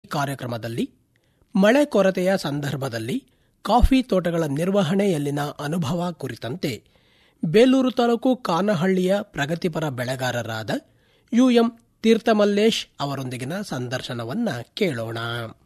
ಕಾರ್ಯಕ್ರಮದಲ್ಲಿ ಮಳೆ ಕೊರತೆಯ ಸಂದರ್ಭದಲ್ಲಿ ಕಾಫಿ ತೋಟಗಳ ನಿರ್ವಹಣೆಯಲ್ಲಿನ ಅನುಭವ ಕುರಿತಂತೆ ಬೇಲೂರು ತಾಲೂಕು ಕಾನಹಳ್ಳಿಯ ಪ್ರಗತಿಪರ ಬೆಳೆಗಾರರಾದ ಯುಎಂ ತೀರ್ಥಮಲ್ಲೇಶ್ ಅವರೊಂದಿಗಿನ ಸಂದರ್ಶನವನ್ನ ಕೇಳೋಣ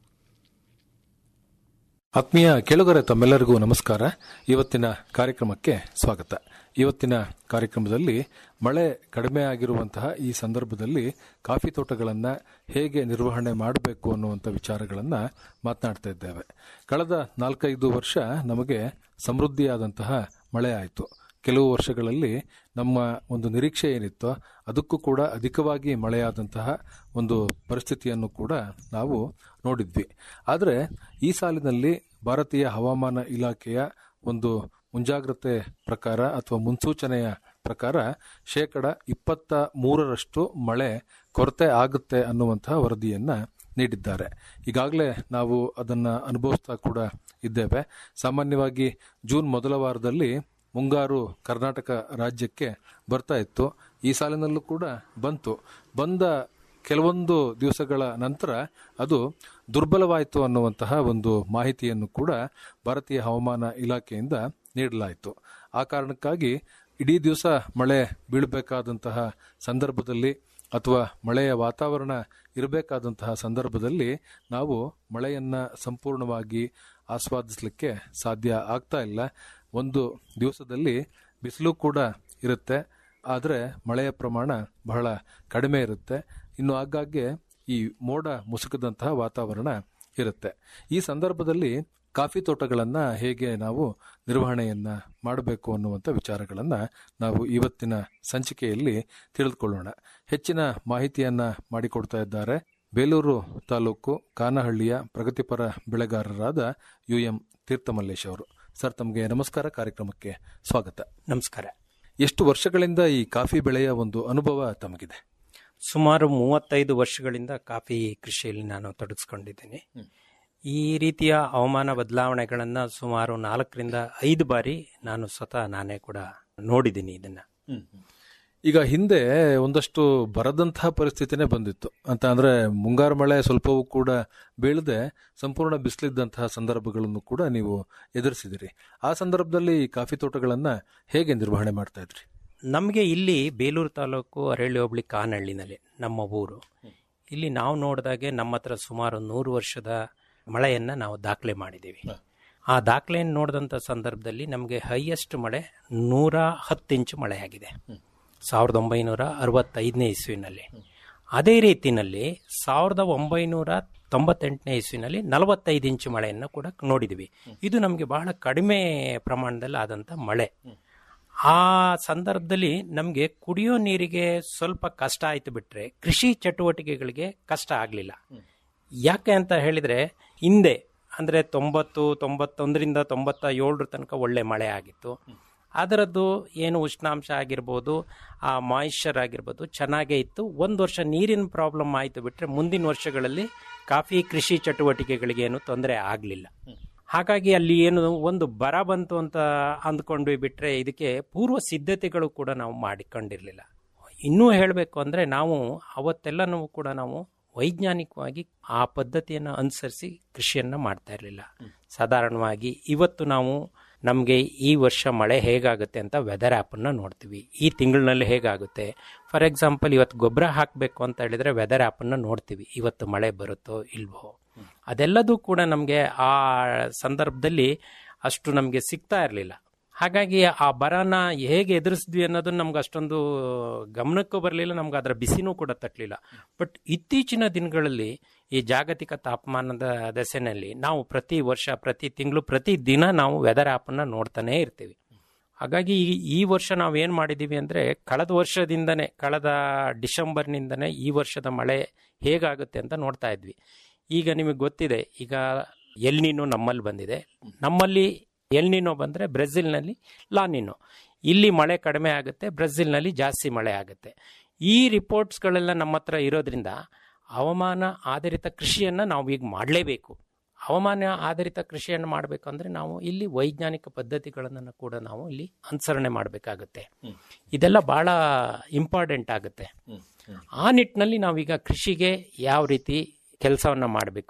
ಆತ್ಮೀಯ ಕೇಳುಗರೆ ತಮ್ಮೆಲ್ಲರಿಗೂ ನಮಸ್ಕಾರ ಇವತ್ತಿನ ಕಾರ್ಯಕ್ರಮಕ್ಕೆ ಸ್ವಾಗತ ಇವತ್ತಿನ ಕಾರ್ಯಕ್ರಮದಲ್ಲಿ ಮಳೆ ಕಡಿಮೆ ಆಗಿರುವಂತಹ ಈ ಸಂದರ್ಭದಲ್ಲಿ ಕಾಫಿ ತೋಟಗಳನ್ನು ಹೇಗೆ ನಿರ್ವಹಣೆ ಮಾಡಬೇಕು ಅನ್ನುವಂಥ ವಿಚಾರಗಳನ್ನು ಮಾತನಾಡ್ತಾ ಇದ್ದೇವೆ ಕಳೆದ ನಾಲ್ಕೈದು ವರ್ಷ ನಮಗೆ ಸಮೃದ್ಧಿಯಾದಂತಹ ಮಳೆ ಆಯಿತು ಕೆಲವು ವರ್ಷಗಳಲ್ಲಿ ನಮ್ಮ ಒಂದು ನಿರೀಕ್ಷೆ ಏನಿತ್ತೋ ಅದಕ್ಕೂ ಕೂಡ ಅಧಿಕವಾಗಿ ಮಳೆಯಾದಂತಹ ಒಂದು ಪರಿಸ್ಥಿತಿಯನ್ನು ಕೂಡ ನಾವು ನೋಡಿದ್ವಿ ಆದರೆ ಈ ಸಾಲಿನಲ್ಲಿ ಭಾರತೀಯ ಹವಾಮಾನ ಇಲಾಖೆಯ ಒಂದು ಮುಂಜಾಗ್ರತೆ ಪ್ರಕಾರ ಅಥವಾ ಮುನ್ಸೂಚನೆಯ ಪ್ರಕಾರ ಶೇಕಡ ಇಪ್ಪತ್ತ ಮೂರರಷ್ಟು ಮಳೆ ಕೊರತೆ ಆಗುತ್ತೆ ಅನ್ನುವಂತಹ ವರದಿಯನ್ನ ನೀಡಿದ್ದಾರೆ ಈಗಾಗಲೇ ನಾವು ಅದನ್ನು ಅನುಭವಿಸ್ತಾ ಕೂಡ ಇದ್ದೇವೆ ಸಾಮಾನ್ಯವಾಗಿ ಜೂನ್ ಮೊದಲ ವಾರದಲ್ಲಿ ಮುಂಗಾರು ಕರ್ನಾಟಕ ರಾಜ್ಯಕ್ಕೆ ಬರ್ತಾ ಇತ್ತು ಈ ಸಾಲಿನಲ್ಲೂ ಕೂಡ ಬಂತು ಬಂದ ಕೆಲವೊಂದು ದಿವಸಗಳ ನಂತರ ಅದು ದುರ್ಬಲವಾಯಿತು ಅನ್ನುವಂತಹ ಒಂದು ಮಾಹಿತಿಯನ್ನು ಕೂಡ ಭಾರತೀಯ ಹವಾಮಾನ ಇಲಾಖೆಯಿಂದ ನೀಡಲಾಯಿತು ಆ ಕಾರಣಕ್ಕಾಗಿ ಇಡೀ ದಿವಸ ಮಳೆ ಬೀಳಬೇಕಾದಂತಹ ಸಂದರ್ಭದಲ್ಲಿ ಅಥವಾ ಮಳೆಯ ವಾತಾವರಣ ಇರಬೇಕಾದಂತಹ ಸಂದರ್ಭದಲ್ಲಿ ನಾವು ಮಳೆಯನ್ನು ಸಂಪೂರ್ಣವಾಗಿ ಆಸ್ವಾದಿಸಲಿಕ್ಕೆ ಸಾಧ್ಯ ಆಗ್ತಾ ಇಲ್ಲ ಒಂದು ದಿವಸದಲ್ಲಿ ಬಿಸಿಲು ಕೂಡ ಇರುತ್ತೆ ಆದರೆ ಮಳೆಯ ಪ್ರಮಾಣ ಬಹಳ ಕಡಿಮೆ ಇರುತ್ತೆ ಇನ್ನು ಆಗಾಗ್ಗೆ ಈ ಮೋಡ ಮುಸುಕದಂತಹ ವಾತಾವರಣ ಇರುತ್ತೆ ಈ ಸಂದರ್ಭದಲ್ಲಿ ಕಾಫಿ ತೋಟಗಳನ್ನು ಹೇಗೆ ನಾವು ನಿರ್ವಹಣೆಯನ್ನ ಮಾಡಬೇಕು ಅನ್ನುವಂಥ ವಿಚಾರಗಳನ್ನು ನಾವು ಇವತ್ತಿನ ಸಂಚಿಕೆಯಲ್ಲಿ ತಿಳಿದುಕೊಳ್ಳೋಣ ಹೆಚ್ಚಿನ ಮಾಹಿತಿಯನ್ನ ಮಾಡಿಕೊಡ್ತಾ ಇದ್ದಾರೆ ಬೇಲೂರು ತಾಲೂಕು ಕಾನಹಳ್ಳಿಯ ಪ್ರಗತಿಪರ ಬೆಳೆಗಾರರಾದ ಯು ಎಂ ತೀರ್ಥಮಲ್ಲೇಶ್ ಅವರು ಸರ್ ತಮಗೆ ನಮಸ್ಕಾರ ಕಾರ್ಯಕ್ರಮಕ್ಕೆ ಸ್ವಾಗತ ನಮಸ್ಕಾರ ಎಷ್ಟು ವರ್ಷಗಳಿಂದ ಈ ಕಾಫಿ ಬೆಳೆಯ ಒಂದು ಅನುಭವ ತಮಗಿದೆ ಸುಮಾರು ಮೂವತ್ತೈದು ವರ್ಷಗಳಿಂದ ಕಾಫಿ ಕೃಷಿಯಲ್ಲಿ ನಾನು ತೊಡಗಿಸ್ಕೊಂಡಿದ್ದೀನಿ ಈ ರೀತಿಯ ಹವಾಮಾನ ಬದಲಾವಣೆಗಳನ್ನು ಸುಮಾರು ನಾಲ್ಕರಿಂದ ಐದು ಬಾರಿ ನಾನು ಸ್ವತಃ ನಾನೇ ಕೂಡ ನೋಡಿದ್ದೀನಿ ಇದನ್ನ ಈಗ ಹಿಂದೆ ಒಂದಷ್ಟು ಬರದಂತಹ ಪರಿಸ್ಥಿತಿನೇ ಬಂದಿತ್ತು ಅಂತ ಅಂದ್ರೆ ಮುಂಗಾರು ಮಳೆ ಸ್ವಲ್ಪವೂ ಕೂಡ ಬೀಳದೆ ಸಂಪೂರ್ಣ ಬಿಸಿಲಿದ್ದಂತಹ ಸಂದರ್ಭಗಳನ್ನು ಕೂಡ ನೀವು ಎದುರಿಸಿದಿರಿ ಆ ಸಂದರ್ಭದಲ್ಲಿ ಈ ಕಾಫಿ ತೋಟಗಳನ್ನ ಹೇಗೆ ನಿರ್ವಹಣೆ ಮಾಡ್ತಾ ಇದ್ರಿ ನಮಗೆ ಇಲ್ಲಿ ಬೇಲೂರು ತಾಲೂಕು ಅರಳಿ ಹೋಬಳಿ ಕಾನಹಳ್ಳಿನಲ್ಲಿ ನಮ್ಮ ಊರು ಇಲ್ಲಿ ನಾವು ನೋಡಿದಾಗೆ ನಮ್ಮ ಹತ್ರ ಸುಮಾರು ನೂರು ವರ್ಷದ ಮಳೆಯನ್ನು ನಾವು ದಾಖಲೆ ಮಾಡಿದ್ದೀವಿ ಆ ದಾಖಲೆಯನ್ನು ನೋಡಿದಂಥ ಸಂದರ್ಭದಲ್ಲಿ ನಮಗೆ ಹೈಯೆಸ್ಟ್ ಮಳೆ ನೂರ ಹತ್ತು ಇಂಚು ಮಳೆ ಆಗಿದೆ ಸಾವಿರದ ಒಂಬೈನೂರ ಅರವತ್ತೈದನೇ ಇಸ್ವಿನಲ್ಲಿ ಅದೇ ರೀತಿನಲ್ಲಿ ಸಾವಿರದ ಒಂಬೈನೂರ ತೊಂಬತ್ತೆಂಟನೇ ಇಸ್ವಿನಲ್ಲಿ ನಲವತ್ತೈದು ಇಂಚು ಮಳೆಯನ್ನು ಕೂಡ ನೋಡಿದ್ವಿ ಇದು ನಮಗೆ ಬಹಳ ಕಡಿಮೆ ಪ್ರಮಾಣದಲ್ಲಿ ಆದಂಥ ಮಳೆ ಆ ಸಂದರ್ಭದಲ್ಲಿ ನಮಗೆ ಕುಡಿಯೋ ನೀರಿಗೆ ಸ್ವಲ್ಪ ಕಷ್ಟ ಆಯ್ತು ಬಿಟ್ರೆ ಕೃಷಿ ಚಟುವಟಿಕೆಗಳಿಗೆ ಕಷ್ಟ ಆಗಲಿಲ್ಲ ಯಾಕೆ ಅಂತ ಹೇಳಿದ್ರೆ ಹಿಂದೆ ಅಂದ್ರೆ ತೊಂಬತ್ತು ತೊಂಬತ್ತೊಂದರಿಂದ ತೊಂಬತ್ತ ಏಳರ ತನಕ ಒಳ್ಳೆ ಮಳೆ ಆಗಿತ್ತು ಅದರದ್ದು ಏನು ಉಷ್ಣಾಂಶ ಆಗಿರ್ಬೋದು ಆ ಮಾಯಿಶ್ಚರ್ ಆಗಿರ್ಬೋದು ಚೆನ್ನಾಗೇ ಇತ್ತು ಒಂದು ವರ್ಷ ನೀರಿನ ಪ್ರಾಬ್ಲಮ್ ಆಯಿತು ಬಿಟ್ಟರೆ ಮುಂದಿನ ವರ್ಷಗಳಲ್ಲಿ ಕಾಫಿ ಕೃಷಿ ಚಟುವಟಿಕೆಗಳಿಗೆ ಏನು ತೊಂದರೆ ಆಗಲಿಲ್ಲ ಹಾಗಾಗಿ ಅಲ್ಲಿ ಏನು ಒಂದು ಬರ ಬಂತು ಅಂತ ಅಂದ್ಕೊಂಡ್ವಿ ಬಿಟ್ರೆ ಇದಕ್ಕೆ ಪೂರ್ವ ಸಿದ್ಧತೆಗಳು ಕೂಡ ನಾವು ಮಾಡಿಕೊಂಡಿರಲಿಲ್ಲ ಇನ್ನೂ ಹೇಳಬೇಕು ಅಂದರೆ ನಾವು ಅವತ್ತೆಲ್ಲನೂ ಕೂಡ ನಾವು ವೈಜ್ಞಾನಿಕವಾಗಿ ಆ ಪದ್ಧತಿಯನ್ನು ಅನುಸರಿಸಿ ಕೃಷಿಯನ್ನು ಮಾಡ್ತಾ ಇರಲಿಲ್ಲ ಸಾಧಾರಣವಾಗಿ ಇವತ್ತು ನಾವು ನಮಗೆ ಈ ವರ್ಷ ಮಳೆ ಹೇಗಾಗುತ್ತೆ ಅಂತ ವೆದರ್ ಆ್ಯಪನ್ನು ನೋಡ್ತೀವಿ ಈ ತಿಂಗಳಿನಲ್ಲಿ ಹೇಗಾಗುತ್ತೆ ಫಾರ್ ಎಕ್ಸಾಂಪಲ್ ಇವತ್ತು ಗೊಬ್ಬರ ಹಾಕಬೇಕು ಅಂತ ಹೇಳಿದ್ರೆ ವೆದರ್ ಆ್ಯಪನ್ನು ನೋಡ್ತೀವಿ ಇವತ್ತು ಮಳೆ ಬರುತ್ತೋ ಇಲ್ವೋ ಅದೆಲ್ಲದೂ ಕೂಡ ನಮಗೆ ಆ ಸಂದರ್ಭದಲ್ಲಿ ಅಷ್ಟು ನಮಗೆ ಸಿಗ್ತಾ ಇರಲಿಲ್ಲ ಹಾಗಾಗಿ ಆ ಬರನ ಹೇಗೆ ಎದುರಿಸಿದ್ವಿ ಅನ್ನೋದನ್ನ ನಮ್ಗೆ ಅಷ್ಟೊಂದು ಗಮನಕ್ಕೂ ಬರಲಿಲ್ಲ ನಮ್ಗೆ ಅದರ ಬಿಸಿನೂ ಕೂಡ ತಟ್ಟಲಿಲ್ಲ ಬಟ್ ಇತ್ತೀಚಿನ ದಿನಗಳಲ್ಲಿ ಈ ಜಾಗತಿಕ ತಾಪಮಾನದ ದೆಸೆನಲ್ಲಿ ನಾವು ಪ್ರತಿ ವರ್ಷ ಪ್ರತಿ ತಿಂಗಳು ಪ್ರತಿ ದಿನ ನಾವು ವೆದರ್ ಆ್ಯಪನ್ನು ನೋಡ್ತಾನೇ ಇರ್ತೀವಿ ಹಾಗಾಗಿ ಈ ಈ ವರ್ಷ ನಾವು ಏನು ಮಾಡಿದ್ದೀವಿ ಅಂದರೆ ಕಳೆದ ವರ್ಷದಿಂದನೇ ಕಳೆದ ಡಿಸೆಂಬರ್ನಿಂದನೇ ಈ ವರ್ಷದ ಮಳೆ ಹೇಗಾಗುತ್ತೆ ಅಂತ ನೋಡ್ತಾ ಇದ್ವಿ ಈಗ ನಿಮಗೆ ಗೊತ್ತಿದೆ ಈಗ ಎಲ್ನಿನೋ ನಮ್ಮಲ್ಲಿ ಬಂದಿದೆ ನಮ್ಮಲ್ಲಿ ಎಲ್ನಿನೋ ಬಂದರೆ ಬ್ರೆಜಿಲ್ನಲ್ಲಿ ಲಾನಿನೋ ಇಲ್ಲಿ ಮಳೆ ಕಡಿಮೆ ಆಗುತ್ತೆ ಬ್ರೆಜಿಲ್ನಲ್ಲಿ ಜಾಸ್ತಿ ಮಳೆ ಆಗುತ್ತೆ ಈ ರಿಪೋರ್ಟ್ಸ್ಗಳೆಲ್ಲ ನಮ್ಮ ಹತ್ರ ಇರೋದ್ರಿಂದ ಹವಾಮಾನ ಆಧಾರಿತ ಕೃಷಿಯನ್ನು ನಾವು ಈಗ ಮಾಡಲೇಬೇಕು ಹವಾಮಾನ ಆಧಾರಿತ ಕೃಷಿಯನ್ನು ಮಾಡಬೇಕಂದ್ರೆ ನಾವು ಇಲ್ಲಿ ವೈಜ್ಞಾನಿಕ ಪದ್ಧತಿಗಳನ್ನು ಕೂಡ ನಾವು ಇಲ್ಲಿ ಅನುಸರಣೆ ಮಾಡಬೇಕಾಗುತ್ತೆ ಇದೆಲ್ಲ ಬಹಳ ಇಂಪಾರ್ಟೆಂಟ್ ಆಗುತ್ತೆ ಆ ನಿಟ್ಟಿನಲ್ಲಿ ನಾವೀಗ ಕೃಷಿಗೆ ಯಾವ ರೀತಿ ಕೆಲಸವನ್ನ ಮಾಡಬೇಕು